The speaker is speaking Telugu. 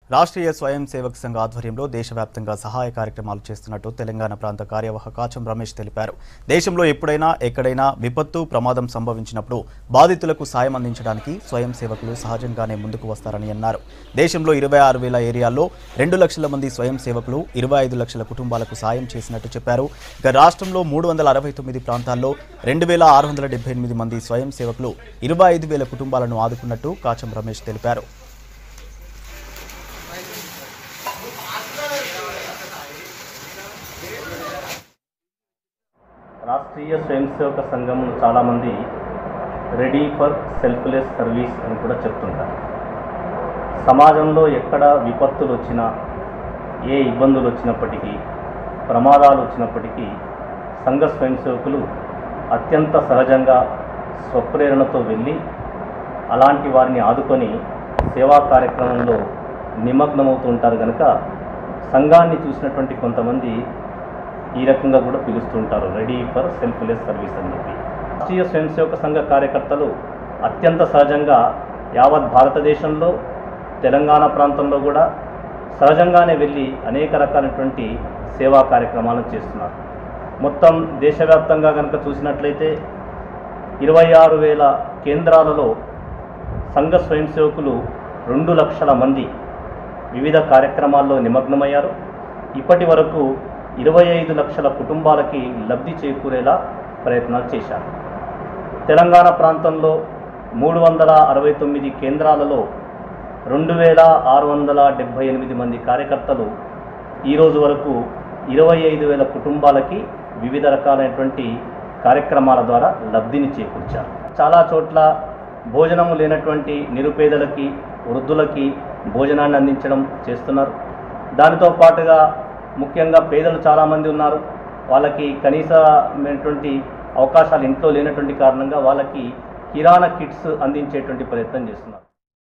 రాష్ట్రీయ స్వయం సేవక్ సంఘ ఆధ్వర్యంలో దేశవ్యాప్తంగా సహాయ కార్యక్రమాలు చేస్తున్నట్టు తెలంగాణ ప్రాంత కార్యవాహ కాచం రమేష్ తెలిపారు దేశంలో ఎప్పుడైనా ఎక్కడైనా విపత్తు ప్రమాదం సంభవించినప్పుడు బాధితులకు సాయం అందించడానికి స్వయం సేవకులు సహజంగానే ముందుకు వస్తారని అన్నారు దేశంలో ఇరవై ఆరు వేల ఏరియాల్లో రెండు లక్షల మంది స్వయం సేవకులు ఇరవై ఐదు లక్షల కుటుంబాలకు సాయం చేసినట్టు చెప్పారు ఇక రాష్ట్రంలో మూడు వందల అరవై తొమ్మిది ప్రాంతాల్లో రెండు వేల ఆరు వందల డెబ్బై ఎనిమిది మంది స్వయం సేవకులు ఇరవై ఐదు వేల కుటుంబాలను ఆదుకున్నట్టు కాచం రమేష్ తెలిపారు రాష్ట్రీయ స్వయం సేవక సంఘం చాలామంది రెడీ ఫర్ సెల్ఫ్లెస్ సర్వీస్ అని కూడా చెప్తుంటారు సమాజంలో ఎక్కడ విపత్తులు వచ్చినా ఏ ఇబ్బందులు వచ్చినప్పటికీ ప్రమాదాలు వచ్చినప్పటికీ సంఘ స్వయం సేవకులు అత్యంత సహజంగా స్వప్రేరణతో వెళ్ళి అలాంటి వారిని ఆదుకొని సేవా కార్యక్రమంలో నిమగ్నమవుతూ ఉంటారు కనుక సంఘాన్ని చూసినటువంటి కొంతమంది ఈ రకంగా కూడా పిలుస్తుంటారు రెడీ ఫర్ సెల్ఫ్లెస్ సర్వీస్ అని చెప్పి రాష్ట్రీయ స్వయం సేవక సంఘ కార్యకర్తలు అత్యంత సహజంగా యావత్ భారతదేశంలో తెలంగాణ ప్రాంతంలో కూడా సహజంగానే వెళ్ళి అనేక రకాలైనటువంటి సేవా కార్యక్రమాలను చేస్తున్నారు మొత్తం దేశవ్యాప్తంగా కనుక చూసినట్లయితే ఇరవై ఆరు వేల కేంద్రాలలో సంఘ స్వయం సేవకులు రెండు లక్షల మంది వివిధ కార్యక్రమాల్లో నిమగ్నమయ్యారు ఇప్పటి వరకు ఇరవై ఐదు లక్షల కుటుంబాలకి లబ్ధి చేకూరేలా ప్రయత్నాలు చేశారు తెలంగాణ ప్రాంతంలో మూడు వందల అరవై తొమ్మిది కేంద్రాలలో రెండు వేల ఆరు వందల డెబ్భై ఎనిమిది మంది కార్యకర్తలు ఈరోజు వరకు ఇరవై ఐదు వేల కుటుంబాలకి వివిధ రకాలైనటువంటి కార్యక్రమాల ద్వారా లబ్ధిని చేకూర్చారు చాలా చోట్ల భోజనము లేనటువంటి నిరుపేదలకి వృద్ధులకి భోజనాన్ని అందించడం చేస్తున్నారు దానితో పాటుగా ముఖ్యంగా పేదలు చాలామంది ఉన్నారు వాళ్ళకి కనీసమైనటువంటి అవకాశాలు ఇంట్లో లేనటువంటి కారణంగా వాళ్ళకి కిరాణా కిట్స్ అందించేటువంటి ప్రయత్నం చేస్తున్నారు